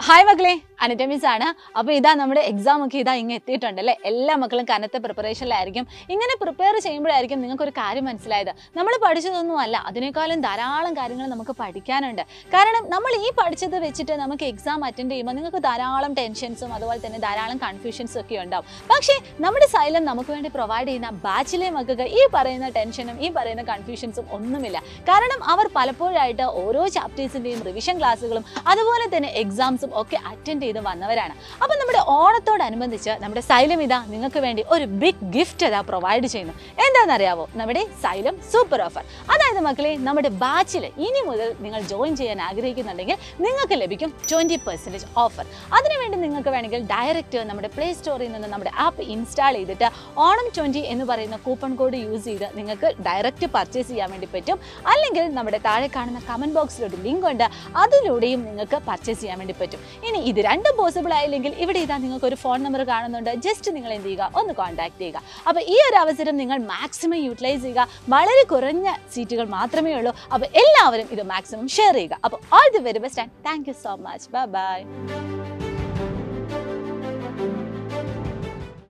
hi മക്കളെ Anita miss ആണ് അപ്പോൾ ഇതാ നമ്മുടെ എക്സാം ഒക്കെ ഇതാ ഇങ്ങ് എത്തിയിട്ടുണ്ട് അല്ലേ എല്ലാ മക്കളും കനത്ത പ്രിപ്പറേഷനിലായിരിക്കും ഇങ്ങനെ പ്രിപ്പയർ ചെയ്യുമ്പോഴായിരിക്കും നിങ്ങൾക്ക് ഒരു കാര്യം മനസ്സിലായത് നമ്മൾ പഠിച്ചതൊന്നും അല്ല അതിനേക്കാളും ധാരാളം കാര്യങ്ങൾ നമുക്ക് പഠിക്കാനുണ്ട് കാരണം നമ്മൾ ഈ പഠിച്ചത് വെച്ചിട്ട് നമുക്ക് എക്സാം അറ്റൻഡ് ചെയ്യുമ്പോൾ നിങ്ങൾക്ക് ധാരാളം ടെൻഷൻസും അതുപോലെ തന്നെ ധാരാളം കൺഫ്യൂഷൻസും ഒക്കെ ഉണ്ടാവും പക്ഷേ നമ്മുടെ സൈലം നമുക്ക് വേണ്ടി പ്രൊവൈഡ് ചെയ്യുന്ന ബാച്ചിലെ മക്കൾക്ക് ഈ പറയുന്ന ടെൻഷനും ഈ പറയുന്ന കൺഫ്യൂഷൻസും ഒന്നുമില്ല കാരണം അവർ പലപ്പോഴായിട്ട് ഓരോ ചാപ്റ്റേഴ്സിൻ്റെയും റിവിഷൻ ക്ലാസ്സുകളും അതുപോലെ തന്നെ എക്സാംസും ഒക്കെ അറ്റൻഡ് ചെയ്ത് വന്നവരാണ് അപ്പം നമ്മുടെ ഓണത്തോടനുബന്ധിച്ച് നമ്മുടെ സൈലം ഇതാ നിങ്ങൾക്ക് വേണ്ടി ഒരു ബിഗ് ഗിഫ്റ്റ് ഇതാ പ്രൊവൈഡ് ചെയ്യുന്നു എന്താണെന്നറിയാവോ നമ്മുടെ സൈലം സൂപ്പർ ഓഫർ അതായത് മക്കളെ നമ്മുടെ ബാച്ചിൽ ഇനി മുതൽ നിങ്ങൾ ജോയിൻ ചെയ്യാൻ ആഗ്രഹിക്കുന്നുണ്ടെങ്കിൽ നിങ്ങൾക്ക് ലഭിക്കും ട്വൻറ്റി പെർസെൻറ്റേജ് ഓഫർ അതിനുവേണ്ടി നിങ്ങൾക്ക് വേണമെങ്കിൽ ഡയറക്റ്റ് നമ്മുടെ പ്ലേ സ്റ്റോറിൽ നിന്ന് നമ്മുടെ ആപ്പ് ഇൻസ്റ്റാൾ ചെയ്തിട്ട് ഓണം ട്വൻറ്റി എന്ന് പറയുന്ന കൂപ്പൺ കോഡ് യൂസ് ചെയ്ത് നിങ്ങൾക്ക് ഡയറക്റ്റ് പർച്ചേസ് ചെയ്യാൻ വേണ്ടി പറ്റും അല്ലെങ്കിൽ നമ്മുടെ താഴെ കാണുന്ന കമൻറ്റ് ബോക്സിലൊരു ലിങ്ക് ഉണ്ട് അതിലൂടെയും നിങ്ങൾക്ക് പർച്ചേസ് ചെയ്യാൻ വേണ്ടി പറ്റും ഇനി ഇത് രണ്ടും പോസിബിൾ ആയില്ലെങ്കിൽ ഇവിടെ ഇതാ നിങ്ങൾക്ക് ഒരു ഫോൺ നമ്പർ കാണുന്നുണ്ട് ജസ്റ്റ് നിങ്ങൾ എന്ത് ചെയ്യുക ഒന്ന് കോൺടാക്ട് ചെയ്യുക അപ്പോൾ ഈ ഒരു അവസരം നിങ്ങൾ മാക്സിമം യൂട്ടിലൈസ് ചെയ്യുക വളരെ കുറഞ്ഞ സീറ്റുകൾ മാത്രമേ ഉള്ളൂ അപ്പോൾ എല്ലാവരും ഇത് മാക്സിമം ഷെയർ ചെയ്യുക അപ്പോൾ all the very best and thank you so much bye by